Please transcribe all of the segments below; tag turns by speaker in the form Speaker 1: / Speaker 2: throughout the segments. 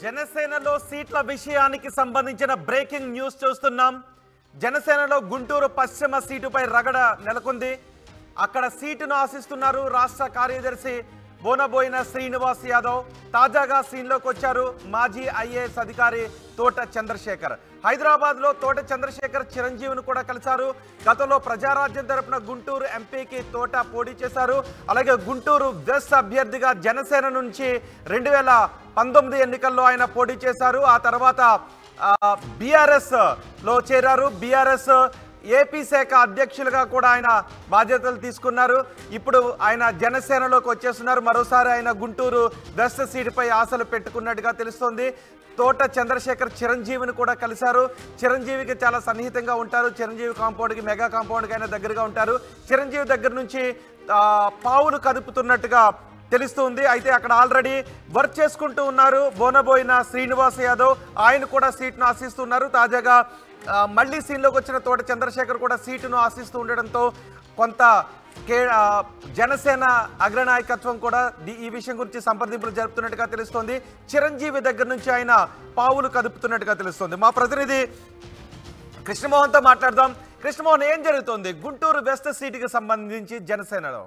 Speaker 1: జనసేనలో సీట్ల విషయానికి సంబంధించిన బ్రేకింగ్ న్యూస్ చూస్తున్నాం జనసేనలో గుంటూరు పశ్చిమ సీటుపై రగడ నెలకొంది అక్కడ సీటును ఆశిస్తున్నారు రాష్ట్ర కార్యదర్శి బోనబోయిన శ్రీనివాస్ యాదవ్ తాజాగా సీన్లోకి వచ్చారు మాజీ ఐఏఎస్ అధికారి తోట చంద్రశేఖర్ హైదరాబాద్ లో తోట చంద్రశేఖర్ చిరంజీవిని కూడా కలిశారు గతంలో ప్రజారాజ్యం తరపున గుంటూరు ఎంపీకి తోట పోటీ చేశారు అలాగే గుంటూరు వెస్ట్ అభ్యర్థిగా జనసేన నుంచి రెండు వేల పంతొమ్మిది ఎన్నికల్లో ఆయన పోటీ చేశారు ఆ తర్వాత బీఆర్ఎస్ లో చేరారు బీఆర్ఎస్ ఏపీ శాఖ అధ్యక్షులుగా కూడా ఆయన బాధ్యతలు తీసుకున్నారు ఇప్పుడు ఆయన జనసేనలోకి వచ్చేస్తున్నారు మరోసారి ఆయన గుంటూరు వెస్ట్ సీటుపై ఆశలు పెట్టుకున్నట్టుగా తెలుస్తోంది తోట చంద్రశేఖర్ చిరంజీవిని కూడా కలిశారు చిరంజీవికి చాలా సన్నిహితంగా ఉంటారు చిరంజీవి కాంపౌండ్కి మెగా కాంపౌండ్కి ఆయన దగ్గరగా ఉంటారు చిరంజీవి దగ్గర నుంచి ఆ, పావులు కదుపుతున్నట్టుగా తెలుస్తుంది అయితే అక్కడ ఆల్రెడీ వర్క్ చేసుకుంటూ ఉన్నారు బోనబోయిన శ్రీనివాస్ యాదవ్ ఆయన కూడా సీట్ను ఆశిస్తున్నారు తాజాగా ఆ, మళ్ళీ సీన్లోకి వచ్చిన తోట చంద్రశేఖర్ కూడా సీటును ఆశిస్తూ ఉండడంతో కొంత కే ఆ, జనసేన అగ్రనాయకత్వం కూడా ది- ఈ విషయం గురించి సంప్రదింపులు జరుపుతున్నట్టుగా తెలుస్తోంది చిరంజీవి దగ్గర నుంచి ఆయన పావులు కదుపుతున్నట్టుగా తెలుస్తోంది మా ప్రతినిధి కృష్ణమోహన్తో మాట్లాడదాం కృష్ణమోహన్ ఏం జరుగుతోంది గుంటూరు వెస్ట్ సీటుకి సంబంధించి జనసేనలో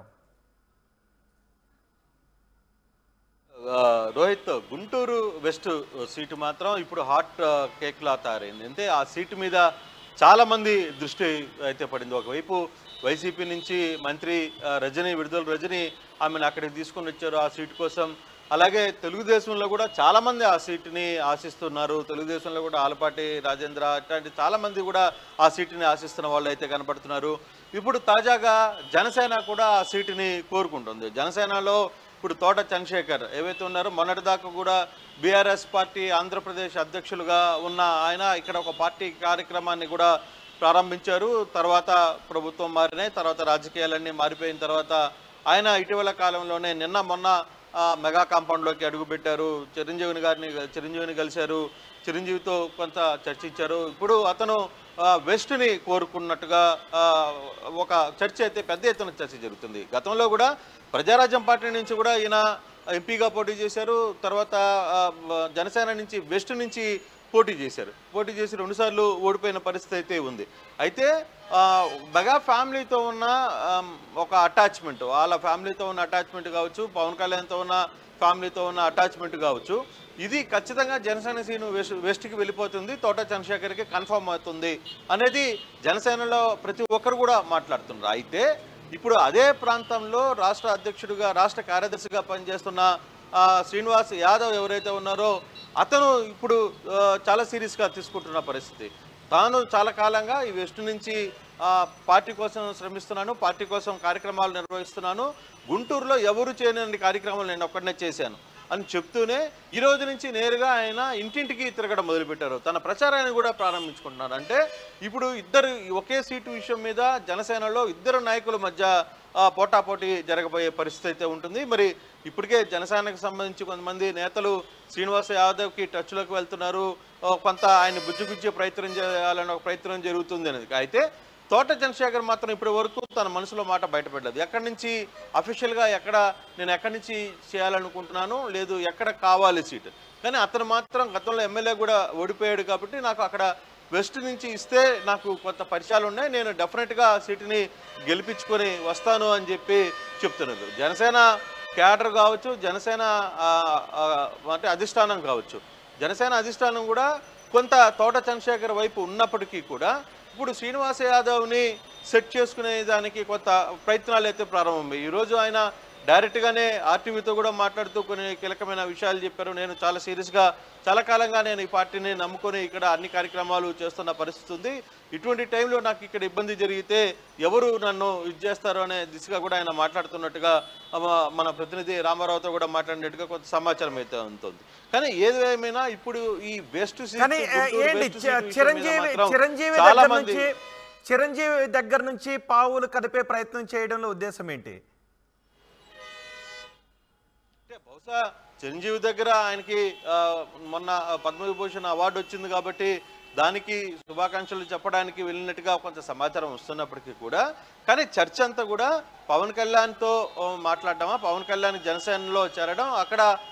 Speaker 2: ఆ, రోహిత్ గుంటూరు వెస్ట్ సీటు మాత్రం ఇప్పుడు హాట్ కేక్ లా తయారైంది అంటే ఆ సీటు మీద చాలా మంది దృష్టి అయితే పడింది ఒకవైపు వైసీపీ నుంచి మంత్రి ఆ, రజని విడుదల రజని ఆమెను అక్కడికి తీసుకొని వచ్చారు ఆ సీటు కోసం అలాగే తెలుగుదేశంలో కూడా చాలా మంది ఆ సీటుని ఆశిస్తున్నారు తెలుగుదేశంలో కూడా ఆలపాటి రాజేంద్ర ఇట్లాంటి చాలా మంది కూడా ఆ సీటుని ఆశిస్తున్న వాళ్ళు అయితే కనపడుతున్నారు ఇప్పుడు తాజాగా జనసేన కూడా ఆ సీటుని కోరుకుంటుంది జనసేనలో ఇప్పుడు తోట చంద్రశేఖర్ ఏవైతే ఉన్నారో మొన్నటిదాకా కూడా బీఆర్ఎస్ పార్టీ ఆంధ్రప్రదేశ్ అధ్యక్షులుగా ఉన్న ఆయన ఇక్కడ ఒక పార్టీ కార్యక్రమాన్ని కూడా ప్రారంభించారు తర్వాత ప్రభుత్వం మారినాయి తర్వాత రాజకీయాలన్నీ మారిపోయిన తర్వాత ఆయన ఇటీవల కాలంలోనే నిన్న మొన్న ఆ, మెగా కాంపౌండ్లోకి అడుగుపెట్టారు చిరంజీవిని గారిని చిరంజీవిని కలిశారు చిరంజీవితో కొంత చర్చించారు ఇప్పుడు అతను ఆ, వెస్ట్ని కోరుకున్నట్టుగా ఆ, ఒక చర్చ అయితే పెద్ద ఎత్తున చర్చ జరుగుతుంది గతంలో కూడా ప్రజారాజ్యం పార్టీ నుంచి కూడా ఈయన ఎంపీగా పోటీ చేశారు తర్వాత ఆ, జనసేన నుంచి వెస్ట్ నుంచి పోటీ చేశారు పోటీ చేసి రెండుసార్లు ఓడిపోయిన పరిస్థితి అయితే ఉంది అయితే ఆ, మెగా ఫ్యామిలీతో ఉన్న ఆమ్, ఒక అటాచ్మెంట్ వాళ్ళ ఫ్యామిలీతో ఉన్న అటాచ్మెంట్ కావచ్చు పవన్ కళ్యాణ్తో ఉన్న ఫ్యామిలీతో ఉన్న అటాచ్మెంట్ కావచ్చు ఇది ఖచ్చితంగా జనసేన సీను వెస్ట్ వెస్ట్కి వెళ్ళిపోతుంది తోట చంద్రశేఖర్కి కన్ఫర్మ్ అవుతుంది అనేది జనసేనలో ప్రతి ఒక్కరు కూడా మాట్లాడుతున్నారు అయితే ఇప్పుడు అదే ప్రాంతంలో రాష్ట్ర అధ్యక్షుడిగా రాష్ట్ర కార్యదర్శిగా పనిచేస్తున్న ఆ, శ్రీనివాస్ యాదవ్ ఎవరైతే ఉన్నారో అతను ఇప్పుడు ఆ, చాలా సీరియస్గా తీసుకుంటున్న పరిస్థితి తాను చాలా కాలంగా ఈ వెస్ట్ నుంచి ఆ, పార్టీ కోసం శ్రమిస్తున్నాను పార్టీ కోసం కార్యక్రమాలు నిర్వహిస్తున్నాను గుంటూరులో ఎవరు చేయని కార్యక్రమాలు నేను ఒక్కడనే చేశాను అని చెప్తూనే ఈ రోజు నుంచి నేరుగా ఆయన ఇంటింటికి తిరగడం మొదలుపెట్టారు తన ప్రచారాన్ని కూడా ప్రారంభించుకుంటున్నారు అంటే ఇప్పుడు ఇద్దరు ఒకే సీటు విషయం మీద జనసేనలో ఇద్దరు నాయకుల మధ్య ఆ, పోటాపోటీ జరగబోయే పరిస్థితి అయితే ఉంటుంది మరి ఇప్పటికే జనసేనకు సంబంధించి కొంతమంది నేతలు శ్రీనివాస యాదవ్కి టచ్లోకి వెళ్తున్నారు ఆ, కొంత ఆయన బుజ్జిగుజ్జే ప్రయత్నం చేయాలని ఒక ప్రయత్నం జరుగుతుంది అనేది అయితే తోట చంద్రశేఖర్ మాత్రం ఇప్పటి వరకు తన మనసులో మాట బయటపడలేదు ఎక్కడి నుంచి అఫీషియల్గా ఎక్కడ నేను ఎక్కడి నుంచి చేయాలనుకుంటున్నాను లేదు ఎక్కడ కావాలి సీట్ కానీ అతను మాత్రం గతంలో ఎమ్మెల్యే కూడా ఓడిపోయాడు కాబట్టి నాకు అక్కడ వెస్ట్ నుంచి ఇస్తే నాకు కొంత పరిచయాలు ఉన్నాయి నేను డెఫినెట్గా సీటుని గెలిపించుకొని వస్తాను అని చెప్పి చెప్తున్నారు జనసేన క్యాడర్ కావచ్చు జనసేన ఆ, ఆ, అంటే అధిష్టానం కావచ్చు జనసేన అధిష్టానం కూడా కొంత తోట చంద్రశేఖర్ వైపు ఉన్నప్పటికీ కూడా ఇప్పుడు శ్రీనివాస యాదవ్ని సెట్ చేసుకునే దానికి కొంత ప్రయత్నాలు అయితే ప్రారంభమయ్యాయి ఈరోజు ఆయన డైరెక్ట్గానే ఆర్టీవీతో కూడా మాట్లాడుతూ కొన్ని కీలకమైన విషయాలు చెప్పారు నేను చాలా సీరియస్గా చాలా కాలంగా నేను ఈ పార్టీని నమ్ముకొని ఇక్కడ అన్ని కార్యక్రమాలు చేస్తున్న పరిస్థితి ఉంది ఇటువంటి టైంలో నాకు ఇక్కడ ఇబ్బంది జరిగితే ఎవరు నన్ను ఇది చేస్తారు అనే దిశగా కూడా ఆయన మాట్లాడుతున్నట్టుగా ఆ, మన ప్రతినిధి రామారావుతో కూడా మాట్లాడినట్టుగా కొంత సమాచారం అయితే ఉంటుంది కానీ ఏది ఏమైనా ఇప్పుడు ఈ వెస్ట్ సీట్
Speaker 1: కానీ ఆ,
Speaker 2: గుంటూరు
Speaker 1: ఏంటి
Speaker 2: వెస్ట్
Speaker 1: చి-
Speaker 2: సీట్ విషయం మీద
Speaker 1: చిరంజీవి
Speaker 2: మాత్రం
Speaker 1: చిరంజీవి
Speaker 2: చాలా
Speaker 1: దగ్గర
Speaker 2: మంది
Speaker 1: నుంచి చిరంజీవి దగ్గర నుంచి పావులు కదిపే ప్రయత్నం చేయడంలో ఉద్దేశం ఏంటి
Speaker 2: అంటే బహుశా చిరంజీవి దగ్గర ఆయనకి ఆ, మొన్న పద్మవిభూషణ్ అవార్డు వచ్చింది కాబట్టి దానికి శుభాకాంక్షలు చెప్పడానికి వెళ్ళినట్టుగా కొంత సమాచారం వస్తున్నప్పటికీ కూడా కానీ చర్చ అంతా కూడా పవన్ కళ్యాణ్తో ఆ, మాట్లాడటమా పవన్ కళ్యాణ్ జనసేనలో చేరడం అక్కడ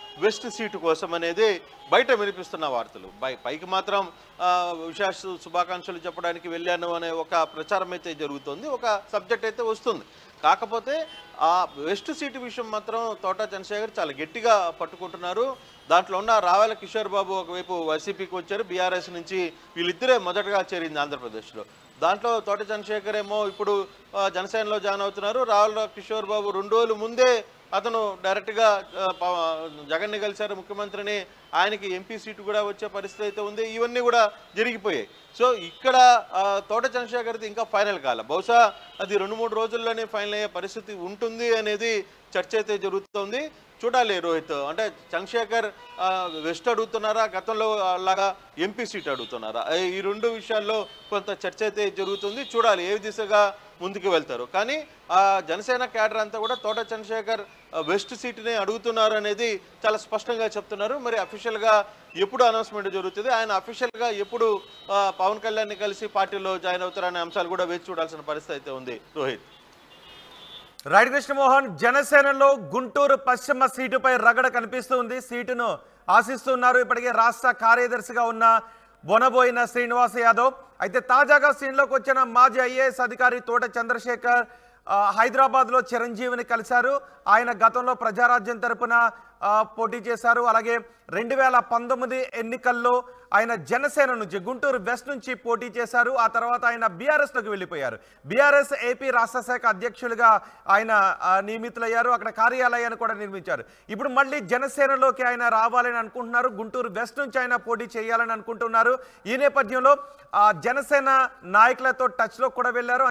Speaker 2: వెస్ట్ సీటు కోసం అనేది బయట వినిపిస్తున్న వార్తలు పై పైకి మాత్రం ఆ, విశాఖ శుభాకాంక్షలు చెప్పడానికి వెళ్ళాను అనే ఒక ప్రచారం అయితే జరుగుతుంది ఒక సబ్జెక్ట్ అయితే వస్తుంది కాకపోతే ఆ వెస్ట్ సీటు విషయం మాత్రం తోట చంద్రశేఖర్ చాలా గట్టిగా పట్టుకుంటున్నారు దాంట్లో ఉన్న రావెల కిషోర్ బాబు ఒకవైపు వైసీపీకి వచ్చారు బీఆర్ఎస్ నుంచి వీళ్ళిద్దరే మొదటగా చేరింది ఆంధ్రప్రదేశ్లో దాంట్లో తోట చంద్రశేఖర్ ఏమో ఇప్పుడు ఆ, జనసేనలో జాయిన్ అవుతున్నారు రావుల కిషోర్ బాబు రెండు రోజులు ముందే అతను డైరెక్ట్గా ఆ, పవ- జగన్ని కలిశారు ముఖ్యమంత్రిని ఆయనకి ఎంపీ సీటు కూడా వచ్చే పరిస్థితి అయితే ఉంది ఇవన్నీ కూడా జరిగిపోయాయి సో ఇక్కడ ఆ, తోట చంద్రశేఖర్ది ఇంకా ఫైనల్ కాల బహుశా అది రెండు మూడు రోజుల్లోనే ఫైనల్ అయ్యే పరిస్థితి ఉంటుంది అనేది చర్చ అయితే జరుగుతోంది చూడాలి రోహిత్ అంటే చంద్రశేఖర్ ఆ, వెస్ట్ అడుగుతున్నారా గతంలో లాగా ఎంపీ సీట్ అడుగుతున్నారా ఈ- ఈ రెండు విషయాల్లో కొంత చర్చ అయితే జరుగుతుంది చూడాలి ఏ దిశగా ముందుకు వెళ్తారు కానీ ఆ జనసేన క్యాడర్ అంతా కూడా తోట చంద్రశేఖర్ ఆ, వెస్ట్ సీట్ని అడుగుతున్నారు అనేది చాలా స్పష్టంగా చెప్తున్నారు మరి అఫీషియల్గా ఎప్పుడు అనౌన్స్మెంట్ జరుగుతుంది ఆయన అఫీషియల్గా ఎప్పుడు ఆ, పవన్ కళ్యాణ్ని కలిసి పార్టీలో జాయిన్ అవుతారనే అంశాలు కూడా వేచి చూడాల్సిన పరిస్థితి అయితే ఉంది రోహిత్
Speaker 1: రైట్ కృష్ణమోహన్ జనసేనలో గుంటూరు పశ్చిమ సీటుపై రగడ కనిపిస్తుంది సీటును ఆశిస్తున్నారు ఇప్పటికే రాష్ట్ర కార్యదర్శిగా ఉన్న బొనబోయిన శ్రీనివాస్ యాదవ్ అయితే తాజాగా సీన్లోకి వచ్చిన మాజీ ఐఏఎస్ అధికారి తోట చంద్రశేఖర్ ఆ, హైదరాబాద్లో చిరంజీవిని కలిశారు ఆయన గతంలో ప్రజారాజ్యం తరపున ఆ, పోటీ చేశారు అలాగే రెండు వేల పంతొమ్మిది ఎన్నికల్లో ఆయన జనసేన నుంచి గుంటూరు వెస్ట్ నుంచి పోటీ చేశారు ఆ తర్వాత ఆయన బీఆర్ఎస్లోకి వెళ్ళిపోయారు బీఆర్ఎస్ ఏపీ రాష్ట్ర శాఖ అధ్యక్షులుగా ఆయన ఆ, నియమితులయ్యారు అక్కడ కార్యాలయాన్ని కూడా నిర్మించారు ఇప్పుడు మళ్ళీ జనసేనలోకి ఆయన రావాలని అనుకుంటున్నారు గుంటూరు వెస్ట్ నుంచి ఆయన పోటీ చేయాలని అనుకుంటున్నారు ఈ నేపథ్యంలో ఆ, జనసేన నాయకులతో టచ్లో కూడా వెళ్ళారు